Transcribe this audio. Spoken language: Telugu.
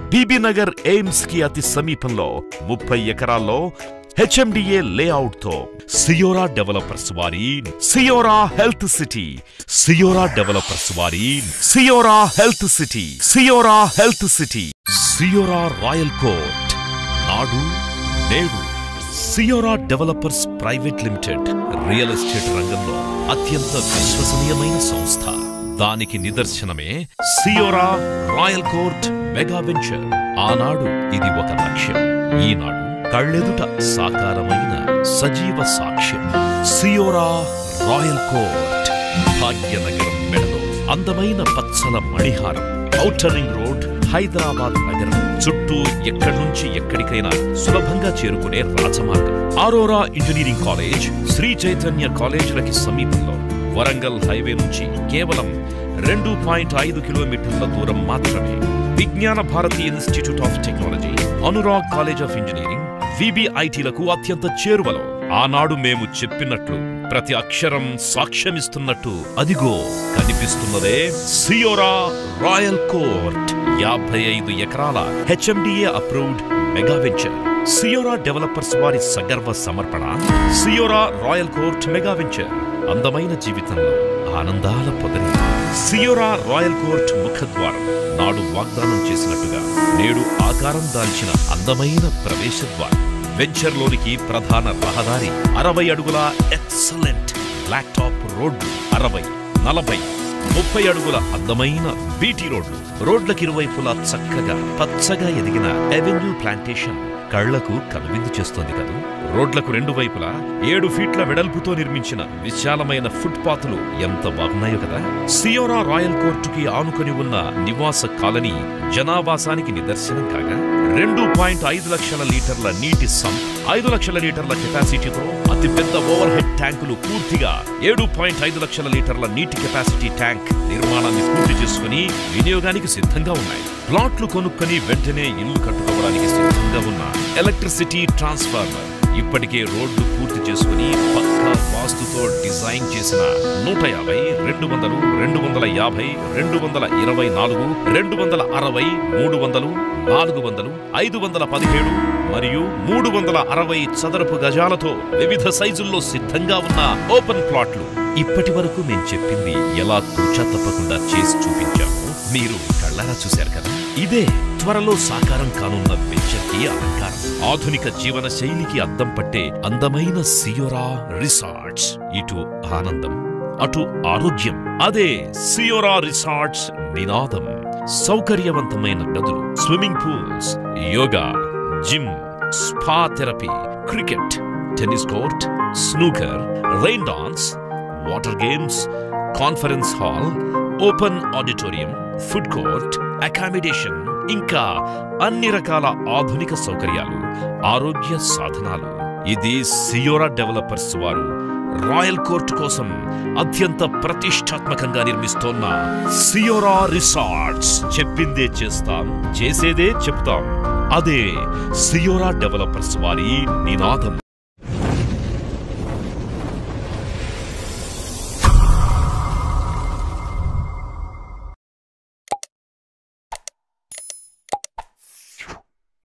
బీబీ నగర్ ఎయిమ్స్ కి అతి సమీపంలో ముప్పై ఎకరాల్లో హెచ్ఎండిఏ లేఅవుట్ తో సియోరా డెవలపర్స్ వారి Siora health city Siora developers వారి Siora health city Siora health city Siora royal court నాడు నేడు Siora developers private limited real estate రంగంలో అత్యంత విశ్వసనీయమైన సంస్థ దానికి నిదర్శనమే Siora royal court mega venture ఆనాడు ఇది ఒక లక్ష్యం ఈనాడు కళ్ళెదుట సాకారమైన సజీవ సాక్ష్యం సియోరా రాయల్ కోర్ట్ భాగ్యనగరం మెడలో అందమైన పచ్చల మణిహారం ఔటర్ రింగ్ రోడ్ హైదరాబాద్ నగరం చుట్టూ ఎక్కడి నుంచి ఎక్కడికైనా సులభంగా చేరుకునే రాజమార్గం Aurora engineering college Shri Chaitanya కాలేజీలకి సమీపంలో వరంగల్ హైవే నుంచి కేవలం రెండు పాయింట్ ఐదు కిలోమీటర్ల దూరం మాత్రమే Vignana Bharathi institute of technology Anurag college of engineering విబిఐటీలకు అత్యంత చేరువలో ఆనాడు మేము చెప్పినట్లు ప్రతి అక్షరం సాక్ష్యమిస్తున్నట్టు అదిగో కనిపిస్తున్నదే సియోరా రాయల్ కోర్ట్ యాభై ఐదు ఎకరాల HMDA approved mega venture Siora developers వారి సగర్వ సమర్పణ Siora royal court mega venture అందమైన జీవితంలో ఆనందాల పొదరి సియోరా రాయల్ కోర్ట్ ముఖద్వారం నాడు వాగ్దానం చేసినట్టుగా నేడు ఆకారం దాల్చిన అందమైన ప్రవేశద్వారం వెంచర్లోనికి ప్రధాన రహదారి అరవై అడుగుల ఎక్సలెంట్ బ్లాక్ టాప్ రోడ్డు అరవై నలభై ముప్పై అడుగుల అందమైన బీటీ రోడ్లు రోడ్లకు ఇరువైపులా చక్కగా పచ్చగా ఎదిగిన ఎవెన్యూ ప్లాంటేషన్ కళ్లకు కనువిందు చేస్తోంది కదూ రోడ్లకు రెండు వైపులా ఏడు ఫీట్ల వెడల్పుతో నిర్మించిన విశాలమైన ఫుట్పాత్లు ఎంత బాగున్నాయో కదా సియోరా రాయల్ కోర్టుకి ఆనుకొని ఉన్న నివాస కాలనీ జనావాసానికి నిదర్శనం కాగా రెండు పాయింట్ ఐదు లక్షల లీటర్ల నీటి సంప్ ఐదు లక్షల లీటర్ల కెపాసిటీతో అతిపెద్ద ఓవర్ హెడ్ ట్యాంకులు పూర్తిగా ఏడు పాయింట్ ఐదు లక్షల లీటర్ల నీటి కెపాసిటీ ట్యాంక్ నిర్మాణాన్ని పూర్తి చేసుకుని వినియోగానికి సిద్ధంగా ఉన్నాయి ప్లాట్లు కొనుక్కొని వెంటనే ఇల్లు కట్టుకోవడానికి సిద్ధంగా ఉన్న ఎలక్ట్రిసిటీ ట్రాన్స్ఫార్మర్ ఇప్పటికే రోడ్లు పూర్తి చేసుకుని పక్కా వాస్తుతో డిజైన్ చేసిన నూట యాభై రెండు వందలు రెండు వందల యాభై రెండు వందల ఇరవై నాలుగు రెండు వందల అరవై మూడు వందలు నాలుగు వందలు ఐదు వందల పదిహేడు మరియు మూడు వందల అరవై చదరపు గజాలతో వివిధ సైజుల్లో సిద్ధంగా ఉన్న ఓపెన్ ప్లాట్లు ఇప్పటి వరకు మేం చెప్పింది ఎలా కూర్చా తప్పకుండా చేసి చూపించాము మీరు కళ్ళారా చూశారు కదా ఇదే త్వరలో సాకారం కానున్న వెంచర్కి అలంకారం ఆధునిక జీవన శైలికి అద్దం పట్టే అందమైన సియోరా రిసార్ట్స్ ఇటు ఆనందం అటు ఆరోగ్యం అదే సియోరా రిసార్ట్స్ నినాదం సౌకర్యవంతమైన గదులు swimming pools yoga gym spa therapy cricket tennis court snooker rain dance water games conference hall open auditorium food court accommodation ఇంకా అన్ని రకాల ఆధునిక సౌకర్యాలు ఆరోగ్య సాధనాలు ఇది సియోరా డెవలపర్స్ వారు రాయల్ కోర్ట్ కోసం అత్యంత ప్రతిష్టాత్మకంగా నిర్మిస్తోన్న సియోరా రిసార్ట్స్ చెప్పిందే చేస్తాం చేసేదే చెప్తాం అదే సియోరా డెవలపర్స్ వారి నినాదం